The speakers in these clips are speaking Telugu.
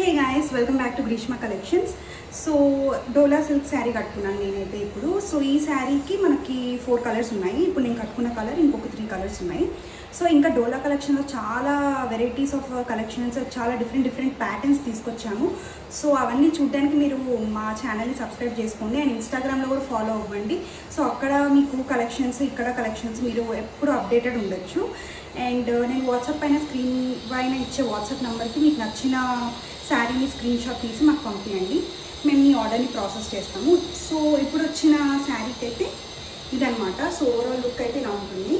hey guys welcome back to Greeshma collections so Dola silk sari కట్టుకున్నాను నేనైతే ఇప్పుడు సో ఈ శారీకి మనకి ఫోర్ కలర్స్ ఉన్నాయి ఇప్పుడు నేను కట్టుకున్న కలర్ ఇంకొక త్రీ కలర్స్ ఉన్నాయి సో ఇంకా డోలా కలెక్షన్లో చాలా వెరైటీస్ ఆఫ్ కలెక్షన్స్ చాలా డిఫరెంట్ డిఫరెంట్ ప్యాటర్న్స్ తీసుకొచ్చాము సో అవన్నీ చూడడానికి మీరు మా ఛానల్ని సబ్స్క్రైబ్ చేసుకోండి అండ్ ఇన్స్టాగ్రామ్లో కూడా ఫాలో అవ్వండి సో అక్కడ మీకు కలెక్షన్స్ ఇక్కడ కలెక్షన్స్ మీరు ఎప్పుడు అప్డేటెడ్ ఉండొచ్చు అండ్ నేను వాట్సాప్ పైన స్క్రీన్ పైన ఇచ్చే వాట్సాప్ నెంబర్కి మీకు నచ్చిన శారీని స్క్రీన్ షాట్ తీసి మాకు పంపించండి మేము మీ ఆర్డర్ని ప్రాసెస్ చేస్తాము సో ఇప్పుడు వచ్చిన శారీకి అయితే ఇదనమాట సో ఓవరాల్ లుక్ అయితే ఇలా ఉంటుంది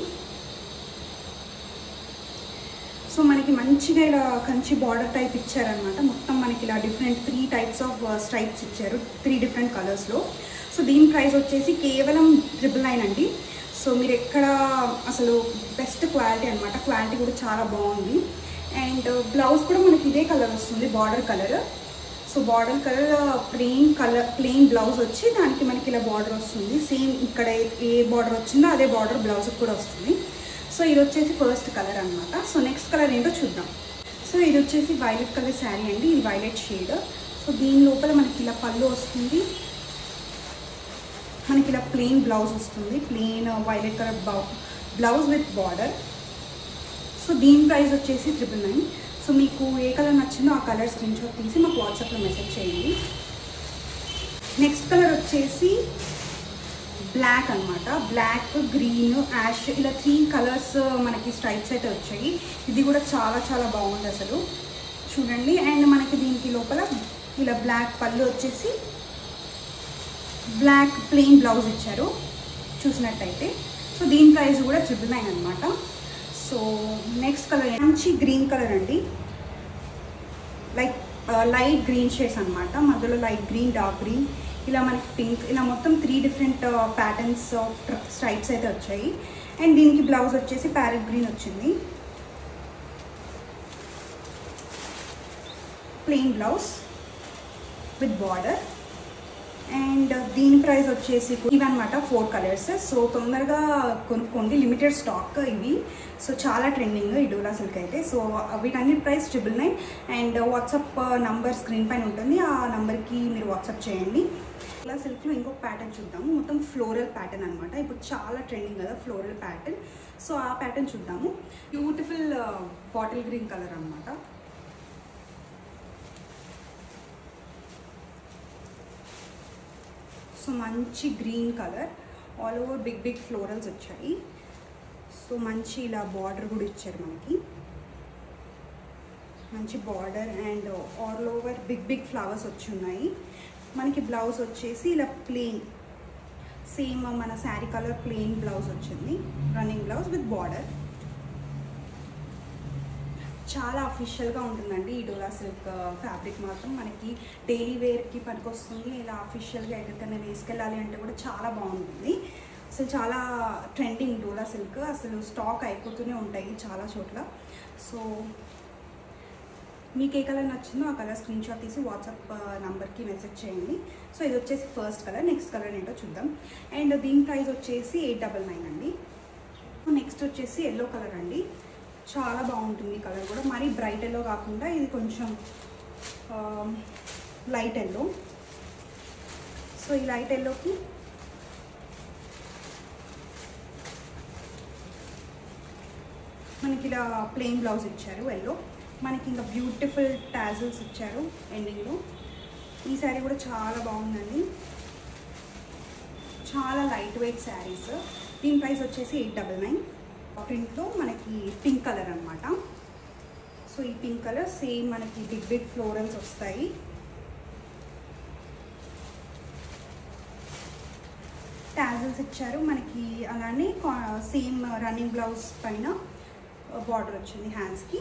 సో మనకి మంచిగా ఇలా కంచి బార్డర్ టైప్ ఇచ్చారనమాట మొత్తం మనకి ఇలా different three types of stripes ఇచ్చారు త్రీ డిఫరెంట్ కలర్స్లో సో దీని ప్రైస్ వచ్చేసి కేవలం ట్రిపుల్ నైన్ అండి సో మీరు ఎక్కడ అసలు బెస్ట్ క్వాలిటీ అనమాట క్వాలిటీ కూడా చాలా బాగుంది అండ్ బ్లౌజ్ కూడా మనకి ఇదే కలర్ వస్తుంది border colour so border colour plain colour plain blouse వచ్చి దానికి మనకి ఇలా బార్డర్ వస్తుంది సేమ్ ఇక్కడ ఏ- ఏ బార్డర్ వచ్చిందో అదే బార్డర్ బ్లౌజ్కి కూడా వస్తుంది సో ఇది వచ్చేసి ఫస్ట్ కలర్ అనమాట సో నెక్స్ట్ కలర్ ఏంటో చూద్దాం సో ఇది వచ్చేసి వైలెట్ కలర్ శారీ అండి ఇది వైలెట్ షేడ్ సో దీని లోపల మనకి ఇలా పళ్ళు వస్తుంది మనకి ఇలా ప్లెయిన్ బ్లౌజ్ వస్తుంది plain violet colour blouse with border so దీని ప్రైస్ వచ్చేసి ట్రిపుల్ నైన్ సో మీకు ఏ కలర్ నచ్చిందో ఆ కలర్ స్క్రీన్ షాట్ తీసి మాకు వాట్సాప్లో మెసేజ్ చేయండి నెక్స్ట్ కలర్ వచ్చేసి బ్లాక్ అన్నమాట బ్లాక్ గ్రీన్ యాష్ ఇలా త్రీ కలర్స్ మనకి స్ట్రైప్స్ అయితే వచ్చాయి ఇది కూడా చాలా చాలా బాగుంది అసలు చూడండి అండ్ మనకి దీనికి లోపల ఇలా బ్లాక్ పళ్ళు వచ్చేసి బ్లాక్ ప్లెయిన్ బ్లౌజ్ ఇచ్చారు చూసినట్టయితే సో దీని ప్రైస్ కూడా ట్రిపుల్ నైన్ అనమాట సో నెక్స్ట్ కలర్ మంచి గ్రీన్ కలర్ అండి లైక్ లైట్ గ్రీన్ షేడ్స్ అనమాట మధ్యలో లైట్ గ్రీన్ డార్క్ గ్రీన్ ఇలా మనకి పింక్ ఇలా మొత్తం three different patterns of stripes అయితే వచ్చాయి అండ్ దీనికి బ్లౌజ్ వచ్చేసి ప్యారెట్ గ్రీన్ వచ్చింది plain blouse with border and దీని ప్రైస్ వచ్చేసి ఇవన్నమాట ఫోర్ కలర్స్ సో తొందరగా కొనుక్కోండి లిమిటెడ్ స్టాక్ ఇవి సో చాలా ట్రెండింగ్ ఈ డోలా సిల్క్ అయితే సో వీటన్నిటి price triple nine and WhatsApp number screen పైన ఉంటుంది ఆ నంబర్కి మీరు వాట్సాప్ చేయండి డోలా సిల్క్లో ఇంకొక ప్యాటర్న్ చూద్దాము మొత్తం ఫ్లోరల్ ప్యాటర్న్ అనమాట ఇప్పుడు చాలా ట్రెండింగ్ కదా ఫ్లోరల్ ప్యాటర్న్ సో ఆ ప్యాటర్న్ చూద్దాము బ్యూటిఫుల్ బాటిల్ గ్రీన్ కలర్ అనమాట సో మంచి green colour all over big big florals వచ్చాయి సో మంచి ఇలా బార్డర్ కూడా ఇచ్చారు మనకి మంచి border and all over big big flowers వచ్చి ఉన్నాయి మనకి బ్లౌజ్ వచ్చేసి ఇలా ప్లెయిన్ సేమ్ మన శారీ కలర్ ప్లెయిన్ బ్లౌజ్ వచ్చింది రన్నింగ్ బ్లౌజ్ విత్ బార్డర్ చాలా అఫీషియల్గా ఉంటుందండి ఈ డోలా సిల్క్ ఫ్యాబ్రిక్ మాత్రం మనకి డైలీ వేర్కి పనికొస్తుంది ఇలా అఫీషియల్గా ఎక్కడికైనా వేసుకెళ్ళాలి అంటే కూడా చాలా బాగుంటుంది అసలు చాలా ట్రెండింగ్ డోలా సిల్క్ అసలు స్టాక్ అయిపోతూనే ఉంటాయి చాలా చోట్ల సో మీకు ఏ కలర్ నచ్చిందో ఆ కలర్ స్క్రీన్ షాట్ తీసి వాట్సాప్ నంబర్కి మెసేజ్ చేయండి సో ఇది వచ్చేసి ఫస్ట్ కలర్ నెక్స్ట్ కలర్ ఏంటో చూద్దాం అండ్ దీని ప్రైస్ వచ్చేసి ఎయిట్ డబల్ నైన్ అండి నెక్స్ట్ వచ్చేసి ఎల్లో కలర్ అండి చాలా బాగుంటుంది ఈ కలర్ కూడా మరీ బ్రైట్ ఎల్లో కాకుండా ఇది కొంచెం లైట్ ఎల్లో సో ఈ లైట్ ఎల్లోకి మనకి ఇలా ప్లెయిన్ బ్లౌజ్ ఇచ్చారు ఎల్లో మనకి ఇంకా బ్యూటిఫుల్ టాజిల్స్ ఇచ్చారు ఎండింగ్లో ఈ శారీ కూడా చాలా బాగుందండి చాలా లైట్ వెయిట్ శారీస్ దీని ప్రైస్ వచ్చేసి ఎయిట్ డబల్ నైన్ ప్రింట్లో మనకి పింక్ కలర్ అనమాట సో ఈ పింక్ కలర్ సేమ్ మనకి బిగ్ బిగ్ ఫ్లోరల్స్ వస్తాయి టాజిల్స్ ఇచ్చారు మనకి అలానే సేమ్ రన్నింగ్ బ్లౌజ్ పైన బార్డర్ వచ్చింది హ్యాండ్స్కి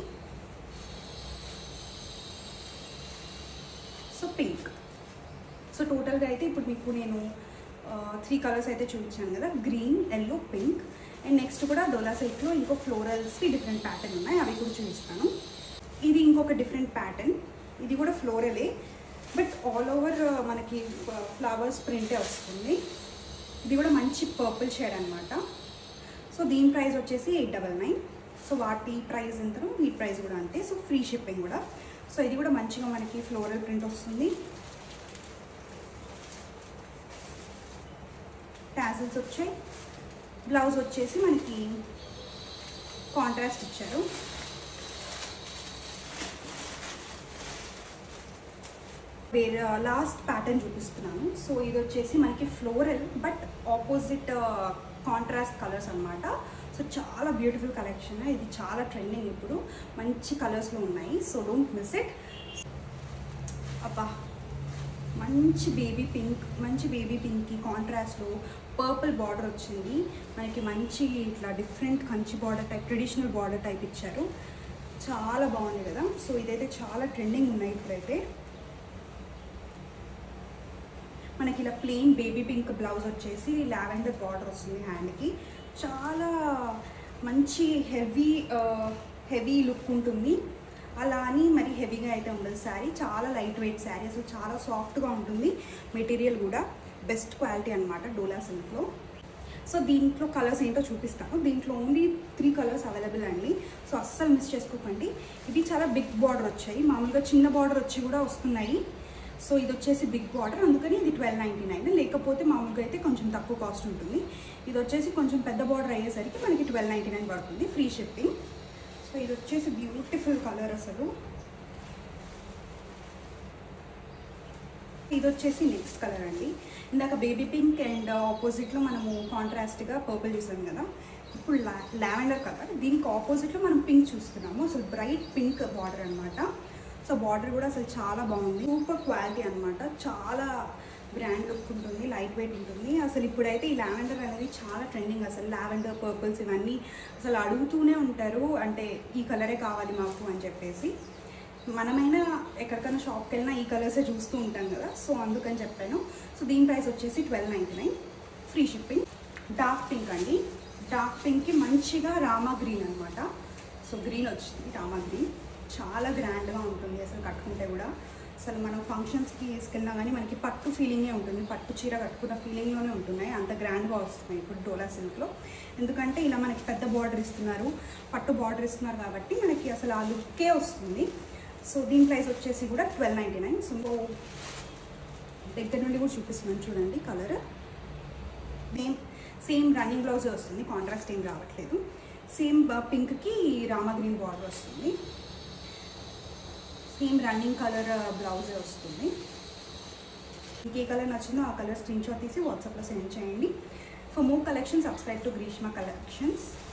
సో పింక్ సో టోటల్గా అయితే ఇప్పుడు మీకు నేను త్రీ కలర్స్ అయితే చూపించాను కదా green yellow pink and next కూడా డోలా సిల్క్లో ఇంకో ఫ్లోరల్స్కి డిఫరెంట్ ప్యాటర్న్ ఉన్నాయి అవి కూడా చూపిస్తాను ఇది ఇంకొక డిఫరెంట్ ప్యాటర్న్ ఇది కూడా ఫ్లోరలే బట్ ఆల్ ఓవర్ మనకి ఫ్లవర్స్ ప్రింటే వస్తుంది ఇది కూడా మంచి పర్పుల్ షేడ్ అనమాట సో దీని ప్రైస్ వచ్చేసి ఎయిట్ డబల్ నైన్ సో వాటి ప్రైస్ ఎంతనో ఈ ప్రైస్ కూడా అంతే సో ఫ్రీ షిప్పింగ్ కూడా సో ఇది కూడా మంచిగా మనకి ఫ్లోరల్ ప్రింట్ వస్తుంది టాజిల్స్ వచ్చాయి బ్లౌజ్ వచ్చేసి మనకి కాంట్రాస్ట్ ఇచ్చారు వేరే లాస్ట్ ప్యాటర్న్ చూపిస్తున్నాను సో ఇది వచ్చేసి మనకి floral but opposite contrast colours అన్నమాట సో చాలా బ్యూటిఫుల్ కలెక్షన్ ఇది చాలా ట్రెండింగ్ ఇప్పుడు మంచి కలర్స్లో ఉన్నాయి సో డోంట్ మిస్ ఇట్ అబ్బా మంచి బేబీ పింక్ మంచి బేబీ పింక్కి కాంట్రాస్ట్లో పర్పుల్ బార్డర్ వచ్చింది మనకి మంచి ఇట్లా different Kanchi border type traditional border type ఇచ్చారు చాలా బాగుంది కదా సో ఇదైతే చాలా ట్రెండింగ్ ఉన్నాయి ఇప్పుడైతే మనకి ఇలా ప్లెయిన్ బేబీ పింక్ బ్లౌజ్ వచ్చేసి లావెండర్ బార్డర్ వస్తుంది హ్యాండ్కి చాలా మంచి హెవీ హెవీ లుక్ ఉంటుంది అలా అని మరి హెవీగా అయితే ఉండదు శారీ చాలా లైట్ వెయిట్ శారీ అసలు చాలా సాఫ్ట్గా ఉంటుంది మెటీరియల్ కూడా బెస్ట్ క్వాలిటీ అనమాట డోలా సిల్క్లో సో దీంట్లో కలర్స్ ఏంటో చూపిస్తాను దీంట్లో ఓన్లీ త్రీ కలర్స్ అవైలబుల్ అండి సో అస్సలు మిస్ చేసుకోకండి ఇవి చాలా బిగ్ బార్డర్ వచ్చాయి మామూలుగా చిన్న బార్డర్ వచ్చి కూడా వస్తున్నాయి సో ఇది వచ్చేసి బిగ్ బార్డర్ అందుకని ఇది ట్వెల్వ్ నైంటీ నైన్ లేకపోతే మామూలుగా అయితే కొంచెం తక్కువ కాస్ట్ ఉంటుంది ఇది వచ్చేసి కొంచెం పెద్ద బార్డర్ అయ్యేసరికి మనకి ట్వెల్వ్ నైంటీ నైన్ పడుతుంది ఫ్రీ షిప్పింగ్ సో ఇది వచ్చేసి బ్యూటిఫుల్ కలర్ అసలు ఇది వచ్చేసి నెక్స్ట్ కలర్ అండి ఇందాక బేబీ పింక్ అండ్ ఆపోజిట్లో మనము కాంట్రాస్ట్గా పర్పుల్ చూసాం కదా ఇప్పుడు లా లావెండర్ కలర్ దీనికి ఆపోజిట్లో మనం పింక్ చూస్తున్నాము అసలు బ్రైట్ పింక్ బార్డర్ అనమాట సో బార్డర్ కూడా అసలు చాలా బాగుంది సూపర్ క్వాలిటీ అనమాట చాలా బ్రాండ్ లుక్ ఉంటుంది లైట్ వెయిట్ ఉంటుంది అసలు ఇప్పుడైతే ఈ లావెండర్ అనేది చాలా ట్రెండింగ్ అసలు లావెండర్ పర్పుల్స్ ఇవన్నీ అసలు అడుగుతూనే ఉంటారు అంటే ఈ కలరే కావాలి మాకు అని చెప్పేసి మనమైనా ఎక్కడికైనా షాప్కి వెళ్ళినా ఈ కలర్సే చూస్తూ ఉంటాం కదా సో అందుకని చెప్పాను సో దీని ప్రైస్ వచ్చేసి twelve ninety nine free shipping dark pink అండి డార్క్ పింక్కి మంచిగా రామా గ్రీన్ అనమాట సో గ్రీన్ వచ్చింది రామా గ్రీన్ చాలా గ్రాండ్గా ఉంటుంది అసలు కట్టుకుంటే కూడా అసలు మనం ఫంక్షన్స్కి తీసుకెళ్ళినా కానీ మనకి పట్టు ఫీలింగే ఉంటుంది పట్టు చీర కట్టుకున్న ఫీలింగ్లోనే ఉంటున్నాయి అంత గ్రాండ్గా వస్తున్నాయి ఇప్పుడు డోలా సిల్క్లో ఎందుకంటే ఇలా మనకి పెద్ద బార్డర్ ఇస్తున్నారు పట్టు బార్డర్ ఇస్తున్నారు కాబట్టి మనకి అసలు ఆ లుక్కే వస్తుంది సో దీని ప్రైస్ వచ్చేసి కూడా ట్వెల్వ్ నైంటీ నైన్ సో దగ్గర నుండి కూడా చూపిస్తున్నాను చూడండి colour same same running blouse వస్తుంది కాంట్రాస్ట్ ఏం రావట్లేదు సేమ్ పింక్కి రామా గ్రీన్ బార్డర్ వస్తుంది సేమ్ రన్నింగ్ కలర్ బ్లౌజే వస్తుంది మీకు ఏ కలర్ నచ్చిందో ఆ కలర్ స్క్రీన్ షాట్ తీసి వాట్సాప్లో సెండ్ చేయండి for more collection subscribe to Greeshma collections